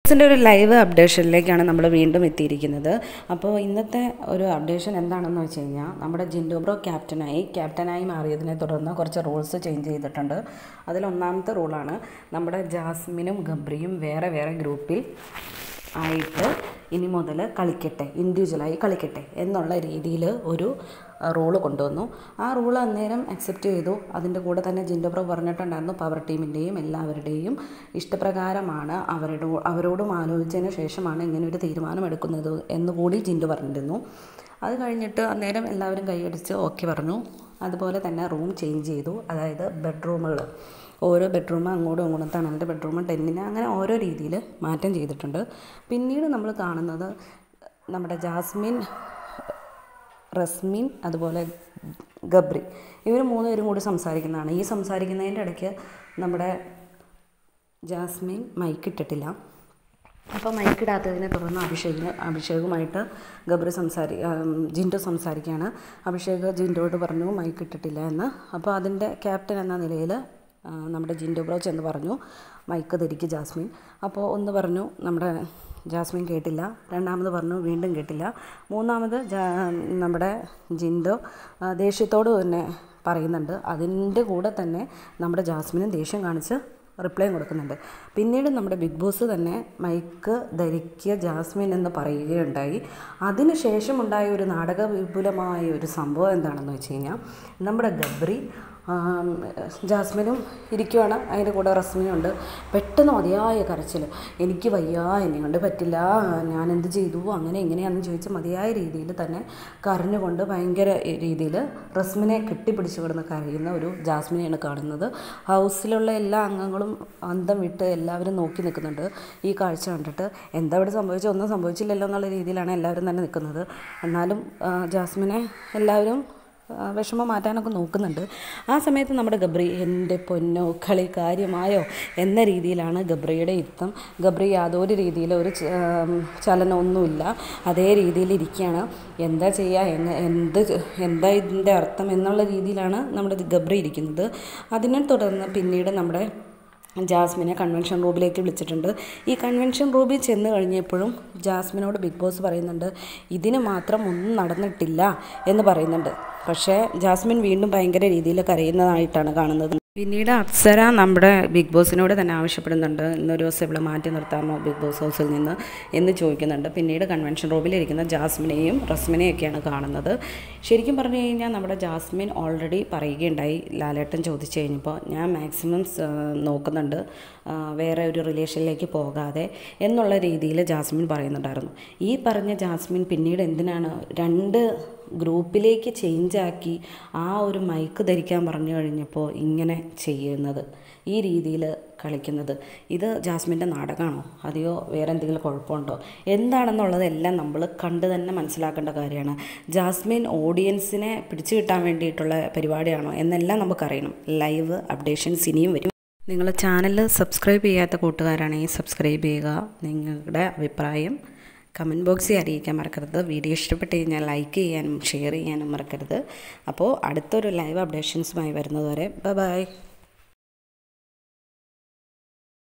ിൻ്റെ ഒരു ലൈവ് അപ്ഡേഷനിലേക്കാണ് നമ്മൾ വീണ്ടും എത്തിയിരിക്കുന്നത് അപ്പോൾ ഇന്നത്തെ ഒരു അപ്ഡേഷൻ എന്താണെന്ന് വെച്ച് കഴിഞ്ഞാൽ നമ്മുടെ ജിൻഡോ ബ്രോ ക്യാപ്റ്റനായി ക്യാപ്റ്റനായി മാറിയതിനെ തുടർന്ന് കുറച്ച് റൂൾസ് ചേഞ്ച് ചെയ്തിട്ടുണ്ട് അതിൽ ഒന്നാമത്തെ റൂളാണ് നമ്മുടെ ജാസ്മിനും ഗബ്രിയും വേറെ വേറെ ഗ്രൂപ്പിൽ ആയിട്ട് ഇനി മുതൽ കളിക്കട്ടെ ഇൻഡിവിജ്വലായി കളിക്കട്ടെ എന്നുള്ള രീതിയിൽ ഒരു റൂള് കൊണ്ടുവന്നു ആ റൂൾ അന്നേരം അക്സെപ്റ്റ് ചെയ്തു അതിൻ്റെ കൂടെ തന്നെ ജിൻഡോ ബ്രോ പറഞ്ഞിട്ടുണ്ടായിരുന്നു പവർ ടീമിൻ്റെയും എല്ലാവരുടെയും ഇഷ്ടപ്രകാരമാണ് അവരുടെ അവരോടും ആലോചിച്ചതിന് ശേഷമാണ് ഇങ്ങനെ ഒരു തീരുമാനമെടുക്കുന്നത് എന്നുകൂടി ജിൻഡു പറഞ്ഞിരുന്നു അത് കഴിഞ്ഞിട്ട് അന്നേരം എല്ലാവരും കൈയടിച്ച് ഓക്കെ പറഞ്ഞു അതുപോലെ തന്നെ റൂം ചേഞ്ച് ചെയ്തു അതായത് ബെഡ്റൂമുകൾ ഓരോ ബെഡ്റൂം അങ്ങോട്ടും ഇങ്ങോട്ടും തണലിൻ്റെ ബെഡ്റൂം ടെന്നിന് അങ്ങനെ ഓരോ രീതിയിൽ മാറ്റം ചെയ്തിട്ടുണ്ട് പിന്നീട് നമ്മൾ കാണുന്നത് നമ്മുടെ ജാസ്മിൻ റസ്മിൻ അതുപോലെ ഗബ്രി ഇവർ മൂന്ന് പേരും കൂടി സംസാരിക്കുന്നതാണ് ഈ സംസാരിക്കുന്നതിൻ്റെ ഇടയ്ക്ക് നമ്മുടെ ജാസ്മിൻ മൈക്ക് ഇട്ടിട്ടില്ല അപ്പോൾ മൈക്ക് ഇടാത്തതിനെ തുടർന്ന് അഭിഷേകിന് അഭിഷേകുമായിട്ട് ഗബ്രി സംസാരി ജിൻഡോ സംസാരിക്കുകയാണ് അഭിഷേക് ജിൻഡോയോട് പറഞ്ഞു മൈക്ക് ഇട്ടിട്ടില്ല എന്ന് അപ്പോൾ അതിൻ്റെ ക്യാപ്റ്റൻ എന്ന നിലയിൽ നമ്മുടെ ജിൻഡോ ബ്രോ ചെന്ന് പറഞ്ഞു മൈക്ക് ധരിക്ക് ജാസ്മിൻ അപ്പോൾ ഒന്ന് പറഞ്ഞു നമ്മുടെ ജാസ്മിൻ കേട്ടില്ല രണ്ടാമത് പറഞ്ഞു വീണ്ടും കേട്ടില്ല മൂന്നാമത് നമ്മുടെ ജിൻഡോ ദേഷ്യത്തോട് തന്നെ പറയുന്നുണ്ട് അതിൻ്റെ കൂടെ തന്നെ നമ്മുടെ ജാസ്മിനും ദേഷ്യം കാണിച്ച് റിപ്ലൈയും കൊടുക്കുന്നുണ്ട് പിന്നീട് നമ്മുടെ ബിഗ് ബോസ് തന്നെ മൈക്ക് ധരിക്കിയ ജാസ്മിൻ എന്ന് പറയുകയുണ്ടായി അതിനുശേഷം ഉണ്ടായ ഒരു നാടക വിപുലമായ ഒരു സംഭവം എന്താണെന്ന് വെച്ച് കഴിഞ്ഞാൽ നമ്മുടെ ഗബ്രി ജാസ്മിനും ഇരിക്കുവാണ് അതിൻ്റെ കൂടെ റസ്മിനും ഉണ്ട് പെട്ടെന്ന് മതിയായ കരച്ചിൽ എനിക്ക് വയ്യ എന്നെ കൊണ്ട് പറ്റില്ല ഞാൻ എന്ത് ചെയ്തു അങ്ങനെ ഇങ്ങനെയാണെന്ന് ചോദിച്ച് മതിയായ രീതിയിൽ തന്നെ കരഞ്ഞുകൊണ്ട് ഭയങ്കര രീതിയിൽ റസ്മിനെ കെട്ടിപ്പിടിച്ച് കിടന്ന് കരയുന്ന ഒരു ജാസ്മിനെയാണ് കാണുന്നത് ഹൗസിലുള്ള എല്ലാ അംഗങ്ങളും അന്തം വിട്ട് എല്ലാവരും നോക്കി നിൽക്കുന്നുണ്ട് ഈ കാഴ്ച കണ്ടിട്ട് എന്താ ഇവിടെ സംഭവിച്ചത് ഒന്നും സംഭവിച്ചില്ലല്ലോ എന്നുള്ള രീതിയിലാണ് എല്ലാവരും തന്നെ നിൽക്കുന്നത് എന്നാലും ജാസ്മിനെ എല്ലാവരും വിഷമം മാറ്റാനൊക്കെ നോക്കുന്നുണ്ട് ആ സമയത്ത് നമ്മുടെ ഗബ്രി എൻ്റെ പൊന്നോ കളി കാര്യമായോ എന്ന രീതിയിലാണ് ഗബ്രിയുടെ യുദ്ധം ഗബ്രി യാതൊരു രീതിയിൽ ഒരു ചലനമൊന്നുമില്ല അതേ രീതിയിൽ ഇരിക്കുകയാണ് എന്താ ചെയ്യുക എങ്ങ എന്ത് എന്താ ഇതിൻ്റെ അർത്ഥം എന്നുള്ള രീതിയിലാണ് നമ്മുടെ ഗബ്രി ഇരിക്കുന്നത് അതിനെ തുടർന്ന് പിന്നീട് നമ്മുടെ ജാസ്മിനെ കൺവെൻഷൻ റൂമിലേക്ക് വിളിച്ചിട്ടുണ്ട് ഈ കൺവെൻഷൻ റൂമിൽ ചെന്ന് കഴിഞ്ഞപ്പോഴും ജാസ്മിനോട് ബിഗ് ബോസ് പറയുന്നുണ്ട് ഇതിന് മാത്രം ഒന്നും നടന്നിട്ടില്ല എന്ന് പറയുന്നുണ്ട് പക്ഷേ ജാസ്മിൻ വീണ്ടും ഭയങ്കര രീതിയിൽ കരയുന്നതായിട്ടാണ് കാണുന്നത് പിന്നീട് അപ്സര നമ്മുടെ ബിഗ് ബോസിനോട് തന്നെ ആവശ്യപ്പെടുന്നുണ്ട് ഇന്നൊരു ദിവസം ഇവിടെ മാറ്റി നിർത്താമോ ബിഗ് ബോസ് ഹൗസിൽ നിന്ന് എന്ന് ചോദിക്കുന്നുണ്ട് പിന്നീട് കൺവെൻഷൻ റൂമിലിരിക്കുന്ന ജാസ്മിനെയും റസ്മിനെയൊക്കെയാണ് കാണുന്നത് ശരിക്കും പറഞ്ഞു കഴിഞ്ഞാൽ നമ്മുടെ ജാസ്മിൻ ഓൾറെഡി പറയുകയുണ്ടായി ലാലേട്ടൻ ചോദിച്ചു കഴിഞ്ഞപ്പോൾ ഞാൻ മാക്സിമം നോക്കുന്നുണ്ട് വേറെ ഒരു റിലേഷനിലേക്ക് പോകാതെ എന്നുള്ള രീതിയിൽ ജാസ്മിൻ പറയുന്നുണ്ടായിരുന്നു ഈ പറഞ്ഞ ജാസ്മിൻ പിന്നീട് എന്തിനാണ് രണ്ട് ഗ്രൂപ്പിലേക്ക് ചേഞ്ചാക്കി ആ ഒരു മൈക്ക് ധരിക്കാൻ പറഞ്ഞു കഴിഞ്ഞപ്പോൾ ഇങ്ങനെ ചെയ്യുന്നത് ഈ രീതിയിൽ കളിക്കുന്നത് ഇത് ജാസ്മിൻ്റെ നാടകമാണോ അതെയോ വേറെ എന്തെങ്കിലും കുഴപ്പമുണ്ടോ എന്താണെന്നുള്ളതെല്ലാം നമ്മൾ കണ്ട് തന്നെ മനസ്സിലാക്കേണ്ട കാര്യമാണ് ജാസ്മിൻ ഓഡിയൻസിനെ പിടിച്ചു കിട്ടാൻ വേണ്ടിയിട്ടുള്ള പരിപാടിയാണോ എന്നെല്ലാം നമുക്കറിയണം ലൈവ് അപ്ഡേഷൻസ് ഇനിയും വരും നിങ്ങൾ ചാനൽ സബ്സ്ക്രൈബ് ചെയ്യാത്ത കൂട്ടുകാരാണെങ്കിൽ സബ്സ്ക്രൈബ് ചെയ്യുക നിങ്ങളുടെ അഭിപ്രായം കമൻറ്റ് ബോക്സിൽ അറിയിക്കാൻ മറക്കരുത് വീഡിയോ ഇഷ്ടപ്പെട്ട് കഴിഞ്ഞാൽ ലൈക്ക് ചെയ്യാനും ഷെയർ ചെയ്യാനും മറക്കരുത് അപ്പോൾ അടുത്തൊരു ലൈവ് അപ്ഡേഷൻസുമായി വരുന്നതുവരെ ബൈ ബൈ